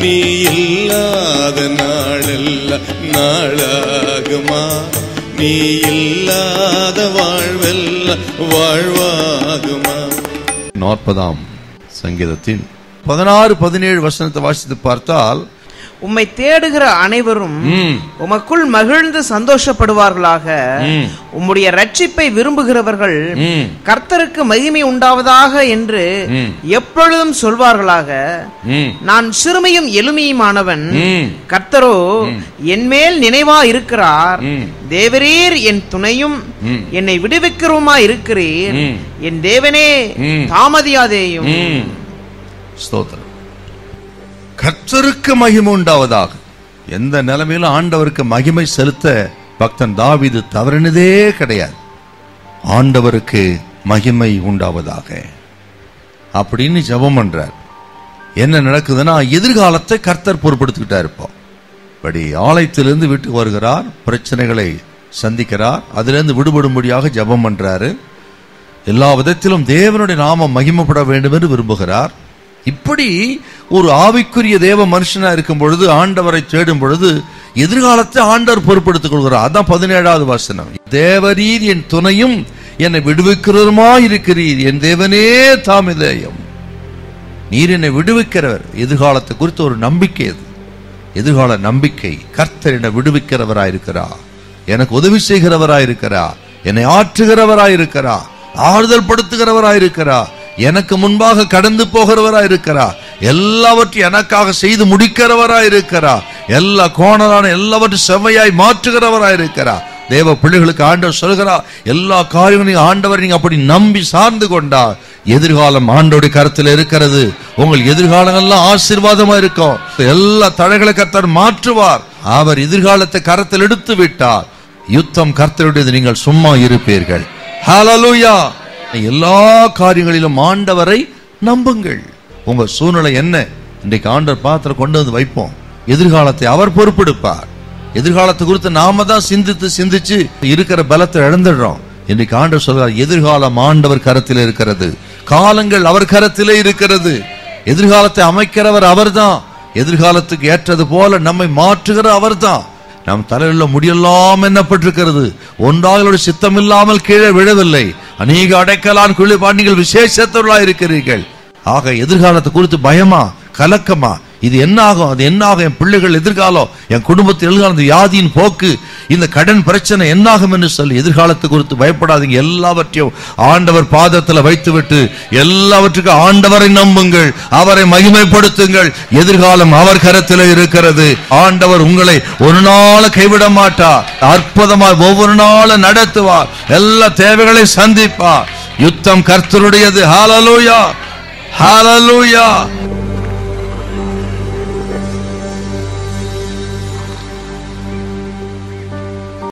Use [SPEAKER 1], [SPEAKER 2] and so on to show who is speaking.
[SPEAKER 1] நீ இல்லாத நாளெல்லாம் நாளாகுமா நீ இல்லாத வாழ்வெல்லாம் வாழ்வாகுமா
[SPEAKER 2] நாற்பதாம் சங்கீதத்தின் பதினாறு பதினேழு வசனத்தை வாசித்து பார்த்தால்
[SPEAKER 3] உம்மை தேடுகிற அனைவரும்
[SPEAKER 2] ம்,
[SPEAKER 3] உமக்குள் மகிழ்ந்து சந்தோஷப்படுவார்களாக
[SPEAKER 2] ம்.
[SPEAKER 3] உம்முடைய ரட்சிப்பை விரும்புகிறவர்கள்
[SPEAKER 2] ம்,
[SPEAKER 3] கர்த்தருக்கு மகிமை உண்டாவதாக என்று
[SPEAKER 2] ம்.
[SPEAKER 3] எப்பொழுதும் சொல்வார்களாக
[SPEAKER 2] ம்,
[SPEAKER 3] நான் சிறுமையும் எளிமையுமானவன்
[SPEAKER 2] ம்.
[SPEAKER 3] கர்த்தரோ என்மேல் நினைவா இருக்கிறார்
[SPEAKER 2] ம்.
[SPEAKER 3] தேவரீர் என் துணையும்
[SPEAKER 2] ம்.
[SPEAKER 3] என்னை விடுவிக்கிறோமா இருக்கிறீர்
[SPEAKER 2] ம்.
[SPEAKER 3] என் தேவனே
[SPEAKER 2] ம்.
[SPEAKER 3] தாமதியாதேயும்
[SPEAKER 2] ம். ஸ்தோத்திரம் கர்த்தருக்கு மகிமை உண்டாவதாக எந்த நிலைமையிலும் ஆண்டவருக்கு மகிமை செலுத்த பக்தன் தாவீது தவறினதே கிடையாது ஆண்டவருக்கு மகிமை உண்டாவதாக அப்படின்னு ஜெபம் பண்றார் என்ன நடக்குதுன்னா எதிர்காலத்தை கர்த்தர் பொறுப்படுத்திக்கிட்டார் இப்போ படி ஆலயத்திலிருந்து வீட்டுக்கு வருகிறார் பிரச்சனைகளை சந்திக்கிறார் அதிலிருந்து விடுபடும்படியாக ஜெபம் பண்றாரு எல்லா விதத்திலும் தேவனுடைய நாமம் மகிமைப்பட வேண்டும் என்று விரும்புகிறார் இப்படி ஒரு ஆவிக்குரிய தேவ மனுஷனா இருக்கும் பொழுது ஆண்டவரை தேடும் பொழுது எதிர்காலத்தை ஆண்டவர் பொறுப்படுத்திக் கொள்கிறார் அதான் பதினேழாவது வசனம் தேவரீர் என் துணையும் என்னை விடுவிக்கிறதுமா இருக்கிறீர் என் தேவனே தாமிதேயம் நீர் என்னை விடுவிக்கிறவர் எதிர்காலத்தை குறித்து ஒரு நம்பிக்கை அது எதிர்கால நம்பிக்கை கர்த்தர் என்னை விடுவிக்கிறவராயிருக்கிறார் எனக்கு உதவி செய்கிறவராயிருக்கிறார் என்னை ஆற்றுகிறவராயிருக்கிறார் ஆறுதல் படுத்துகிறவராயிருக்கிறார் எனக்கு முன்பாக கடந்து போகிறவராயிருக்கிறார் எல்லாவற்றையும் எனக்காக செய்து முடிக்கிறவராயிருக்கிறார் எல்லா கோணலான எல்லாவற்றையும் செவ்வையாய் மாற்றுகிறவராயிருக்கிறார் தேவ பிள்ளைகளுக்கு ஆண்டவர் சொல்கிறார் எல்லா காரியங்களையும் ஆண்டவர் நீங்க அப்படி நம்பி சார்ந்து கொண்டார் எதிர்காலம் ஆண்டோடைய கருத்தில் இருக்கிறது உங்கள் எதிர்காலங்கள்லாம் ஆசீர்வாதமா இருக்கும் எல்லா தடைகளை கர்த்தர் மாற்றுவார் அவர் எதிர்காலத்தை கரத்தில் எடுத்து விட்டார் யுத்தம் கர்த்தருடையது நீங்கள் சும்மா இருப்பீர்கள் ஹalleluya எல்லா காரியங்களிலும் ஆண்டவரை நம்புங்கள் உங்க சூழ்நிலை என்ன இன்றைக்கு ஆண்டவர் பாத்திரம் கொண்டு வந்து வைப்போம் எதிர்காலத்தை அவர் பொறுப்பெடுப்பார் எதிர்காலத்தை குறித்து நாம தான் சிந்தித்து சிந்திச்சு இருக்கிற பலத்தை இழந்துடுறோம் இன்னைக்கு ஆண்டவர் சொல்றார் எதிர்காலம் ஆண்டவர் கரத்தில் இருக்கிறது காலங்கள் அவர் கரத்திலே இருக்கிறது எதிர்காலத்தை அமைக்கிறவர் அவர்தான் எதிர்காலத்துக்கு ஏற்றது போல நம்மை மாற்றுகிற அவர்தான் நம் தலையில முடியெல்லாம் என்னப்பட்டிருக்கிறது ஒன்றாகளோட சித்தம் இல்லாமல் கீழே விழவில்லை அநேக அடைக்கலான் குளிப்பான் நீங்கள் விசேஷத்தவர்களா இருக்கிறீர்கள் ஆக எதிர்காலத்தை குறித்து பயமா கலக்கமா இது என்ன ஆகும் அது என்ன ஆகும் என் பிள்ளைகள் எதிர்காலம் என் குடும்பத்தில் எதிர்காலம் இந்த வியாதியின் போக்கு இந்த கடன் பிரச்சனை என்னாகும் என்று சொல்லி எதிர்காலத்தை குறித்து பயப்படாதீங்க எல்லாவற்றையும் ஆண்டவர் பாதத்தில் வைத்துவிட்டு எல்லாவற்றுக்கும் ஆண்டவரை நம்புங்கள் அவரை மகிமைப்படுத்துங்கள் எதிர்காலம் அவர் கரத்தில் இருக்கிறது ஆண்டவர் உங்களை ஒரு நாள் கைவிட மாட்டார் அற்புதமாய் ஒவ்வொரு நாளும் நடத்துவார் எல்லா தேவைகளை சந்திப்பார் யுத்தம் கர்த்தருடையது ஹalleluya ஹalleluya